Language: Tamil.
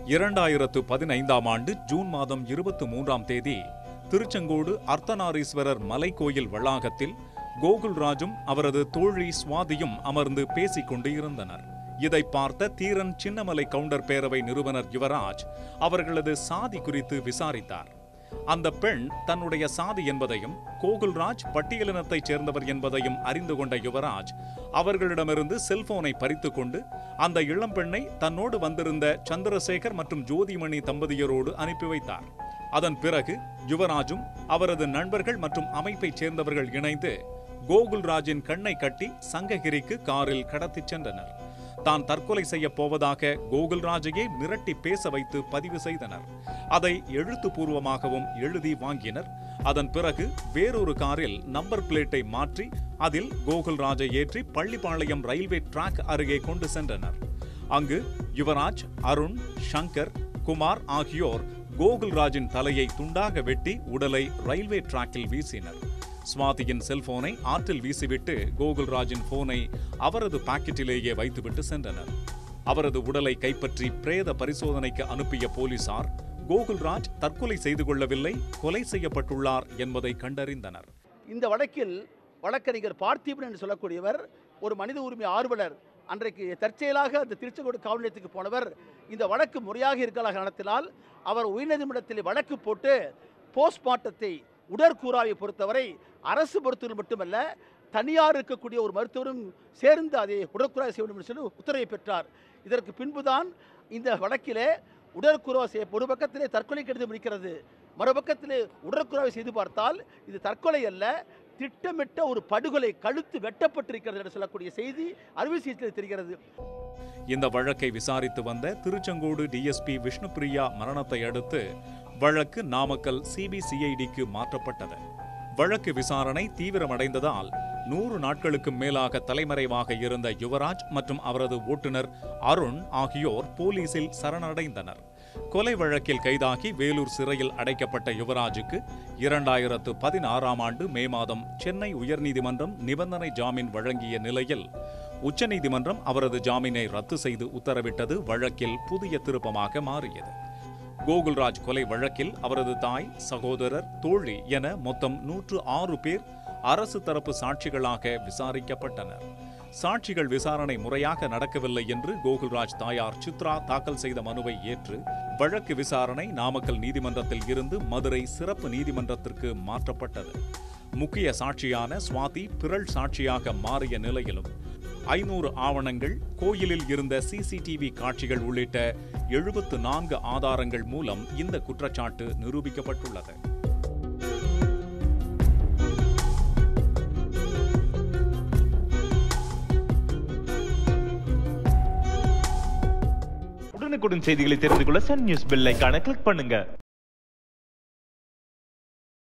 இரண்டாயிரத்து பதினைந்தாம் ஆண்டு ஜூன் மாதம் இருபத்து மூன்றாம் தேதி திருச்செங்கோடு அர்த்தநாரீஸ்வரர் மலைக்கோயில் வளாகத்தில் கோகுல்ராஜும் அவரது தோழி சுவாதியும் அமர்ந்து பேசிக் கொண்டு இருந்தனர் இதை பார்த்த தீரன் சின்னமலை கவுண்டர் பேரவை நிறுவனர் யுவராஜ் அவர்களது சாதி குறித்து விசாரித்தார் அந்த பெண் தன்னுடைய சாதி என்பதையும் கோகுல்ராஜ் பட்டியலினத்தைச் சேர்ந்தவர் என்பதையும் அறிந்து கொண்ட யுவராஜ் அவர்களிடமிருந்து செல்போனை பறித்துக் கொண்டு அந்த இளம்பெண்ணை தன்னோடு வந்திருந்த சந்திரசேகர் மற்றும் ஜோதிமணி தம்பதியரோடு அனுப்பி வைத்தார் அதன் பிறகு யுவராஜும் அவரது நண்பர்கள் மற்றும் அமைப்பைச் சேர்ந்தவர்கள் இணைந்து கோகுல்ராஜின் கண்ணை கட்டி சங்ககிரிக்கு காரில் கடத்திச் சென்றனர் தான் தற்கொலை செய்யப் போவதாக கோகுல்ராஜையே மிரட்டி பேச வைத்து பதிவு செய்தனர் அதை எழுத்துப்பூர்வமாகவும் எழுதி வாங்கினர் அதன் பிறகு வேறொரு காரில் நம்பர் பிளேட்டை மாற்றி அதில் கோகுல்ராஜை ஏற்றி பள்ளிப்பாளையம் ரயில்வே டிராக் அருகே கொண்டு சென்றனர் அங்கு யுவராஜ் அருண் சங்கர் குமார் ஆகியோர் கோகுல்ராஜின் தலையை துண்டாக வெட்டி உடலை ரயில்வே டிராக்கில் வீசினர் சுவாதியின் செல்போனை ஆற்றில் வீசிவிட்டு கோகுல்ராஜின் போனை அவரது பாக்கெட்டிலேயே வைத்துவிட்டு சென்றனர் அவரது உடலை கைப்பற்றி பிரேத பரிசோதனைக்கு அனுப்பிய போலீசார் கோகுல்ராஜ் தற்கொலை செய்து கொள்ளவில்லை கொலை செய்யப்பட்டுள்ளார் என்பதை கண்டறிந்தனர் இந்த வழக்கில் வழக்கறிஞர் பார்த்திபன் என்று சொல்லக்கூடியவர் ஒரு மனித உரிமை ஆர்வலர் அன்றைக்கு தற்செயலாக அந்த திருச்செங்கோடு காவல் நிலையத்துக்கு போனவர் இந்த வழக்கு முறையாக இருக்கிற காரணத்தினால் அவர் உயர்நீதிமன்றத்தில் வழக்கு போட்டு போஸ்ட்மார்ட்டத்தை உடற்கூறாவை பொறுத்தவரை அரசு மருத்துவர் மட்டுமல்ல தனியார் இருக்கக்கூடிய ஒரு மருத்துவரும் சேர்ந்து அதை உடற்கூறாவை செய்ய வேண்டும் என்று சொல்லி உத்தரவை பெற்றார் இதற்கு பின்புதான் இந்த வழக்கிலே உடற்கூறாவை செய்ய ஒரு பக்கத்திலே தற்கொலை கடிதம் இருக்கிறது மறுபக்கத்திலே உடற்கூறாவை செய்து பார்த்தால் இது தற்கொலை அல்ல திட்டமிட்ட ஒரு படுகொலை கழுத்து வெட்டப்பட்டிருக்கிறது என்று சொல்லக்கூடிய செய்தி அறுவை சிகிச்சையில் தெரிகிறது இந்த வழக்கை விசாரித்து வந்த திருச்செங்கோடு டிஎஸ்பி விஷ்ணுபிரியா மரணத்தை அடுத்து வழக்கு நாமக்கல் சிபிசிஐடிக்கு மாற்றப்பட்டது வழக்கு விசாரணை தீவிரமடைந்ததால் நூறு நாட்களுக்கு மேலாக தலைமறைவாக இருந்த யுவராஜ் மற்றும் அவரது ஓட்டுநர் அருண் ஆகியோர் போலீசில் சரணடைந்தனர் கொலை வழக்கில் கைதாகி வேலூர் சிறையில் அடைக்கப்பட்ட யுவராஜுக்கு இரண்டாயிரத்து பதினாறாம் ஆண்டு மே மாதம் சென்னை உயர்நீதிமன்றம் நிபந்தனை ஜாமீன் வழங்கிய நிலையில் உச்சநீதிமன்றம் அவரது ஜாமீனை ரத்து செய்து உத்தரவிட்டது வழக்கில் புதிய திருப்பமாக மாறியது கோகுல்ராஜ் கொலை வழக்கில் அவரது தாய் சகோதரர் தோழி என மொத்தம் நூற்று ஆறு பேர் அரசு தரப்பு சாட்சிகளாக விசாரிக்கப்பட்டனர் சாட்சிகள் விசாரணை முறையாக நடக்கவில்லை என்று கோகுல்ராஜ் தாயார் சித்ரா தாக்கல் செய்த மனுவை ஏற்று வழக்கு விசாரணை நாமக்கல் நீதிமன்றத்தில் இருந்து மதுரை சிறப்பு நீதிமன்றத்திற்கு மாற்றப்பட்டது முக்கிய சாட்சியான சுவாதி பிறள் சாட்சியாக மாறிய நிலையிலும் ஐநூறு ஆவணங்கள் கோயிலில் இருந்த சிசிடிவி காட்சிகள் உள்ளிட்ட எழுபத்து நான்கு ஆதாரங்கள் மூலம் இந்த குற்றச்சாட்டு நிரூபிக்கப்பட்டுள்ளது உடனுக்குடன் செய்திகளை தெரிந்து கொள்ள சன் நியூஸ் பெல் ஐகானை கிளிக் பண்ணுங்க